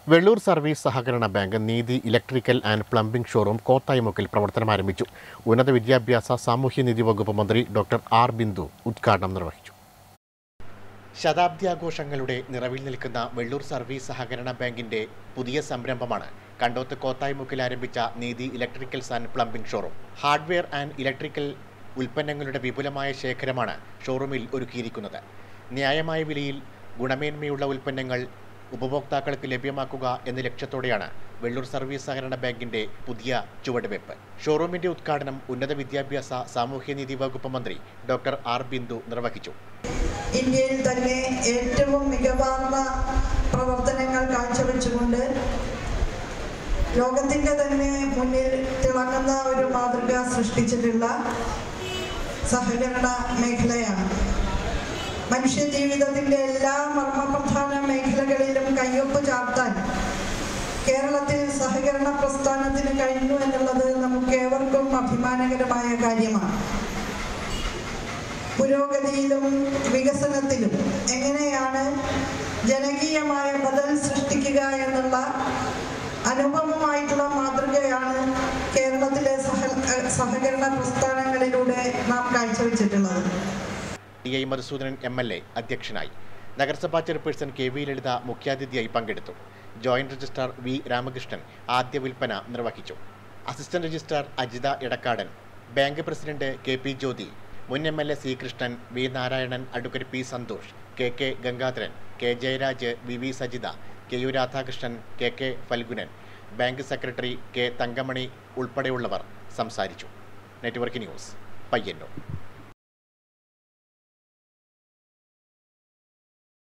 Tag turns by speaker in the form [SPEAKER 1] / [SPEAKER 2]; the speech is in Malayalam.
[SPEAKER 1] വെള്ളൂർ സർവീസ് സഹകരണ bank Neethi electrical and plumbing showroom കോത്തായിമുക്കിൽ പ്രവർത്തനം ആരംഭിച്ചു ഉന്നത വിദ്യാഭ്യാസ സാമൂഹ്യനീതി വകുപ്പ് മന്ത്രി ഡോക്ടർ ആർ ബിന്ദു ഉദ്ഘാടനം നിർവഹിച്ചു ശതാബ്ദി ആഘോഷങ്ങളുടെ നിറവിൽ നിൽക്കുന്ന വെള്ളൂർ സർവീസ് സഹകരണ ബാങ്കിന്റെ പുതിയ സംരംഭമാണ് കണ്ടോത്ത് കോത്തായിമുക്കിൽ ആരംഭിച്ച Neethi electricals and plumbing showroom hardware and electrical ഉൽപ്പന്നങ്ങളുടെ വിപുലമായ ശേഖരമാണ് ഷോറൂമിൽ ഒരുക്കിയിരിക്കുന്നത് ന്യായമായ വിലയിൽ ഗുണമേന്മയുള്ള ഉൽപ്പന്നങ്ങൾ ഉപഭോക്താക്കൾക്ക് ലഭ്യമാക്കുക എന്ന ലക്ഷ്യത്തോടെയാണ് വെള്ളൂർ സർവീസ് സഹകരണ ബാങ്കിന്റെ പുതിയ ചുവടുവയ്പ് ഷോറൂമിന്റെ ഉദ്ഘാടനം ഉന്നത വിദ്യാഭ്യാസ സാമൂഹ്യനീതി വകുപ്പ് മന്ത്രി ഡോക്ടർ ആർ ബിന്ദു നിർവഹിച്ചു
[SPEAKER 2] ഇന്ത്യയിൽ തന്നെ ഏറ്റവും മികവാർന്ന പ്രവർത്തനങ്ങൾ കാഴ്ചവെച്ചുകൊണ്ട് ലോകത്തിൻ്റെ തന്നെ മുന്നിൽ തിളങ്ങുന്ന ഒരു മാതൃക സൃഷ്ടിച്ചിട്ടുള്ള സഹകരണ മേഖലയാണ് മനുഷ്യ ജീവിതത്തിൻ്റെ എല്ലാ മർമ്മപ്രധാന മേഖലകളിലും കയ്യൊപ്പ് ചാർത്താൻ കേരളത്തിൽ സഹകരണ പ്രസ്ഥാനത്തിന് കഴിഞ്ഞു എന്നുള്ളത് നമുക്ക് ഏവർക്കും അഭിമാനകരമായ കാര്യമാണ് പുരോഗതിയിലും വികസനത്തിലും എങ്ങനെയാണ് ജനകീയമായ ബദൽ സൃഷ്ടിക്കുക എന്നുള്ള അനുപമമായിട്ടുള്ള മാതൃകയാണ് കേരളത്തിലെ സഹ സഹകരണ പ്രസ്ഥാനങ്ങളിലൂടെ നാം കാഴ്ചവെച്ചിട്ടുള്ളത്
[SPEAKER 1] T I Madhusoodanan M L A അധ്യക്ഷനായി നഗരസഭാ ചെയർപേഴ്സൺ കെ വി ലളിത മുഖ്യാതിഥിയായി പങ്കെടുത്തു ജോയിന്റ് രജിസ്ട്രാർ വി രാമകൃഷ്ണൻ ആദ്യ വിൽപ്പന നിർവഹിച്ചു assistant registrar Ajitha Idakkadan bank president K P Jyothi മുൻ M L A C Krishnan V Narayanan advocate P Santhosh K K Gangadharan K Jayaraj V V Sajitha K U Radhakrishnan K K Phalgunan bank secretary K Thankamani ഉൾപ്പെടെയുള്ളവർ സംസാരിച്ചു നെറ്റ്വർക്ക് ന്യൂസ് പയ്യന്നൂർ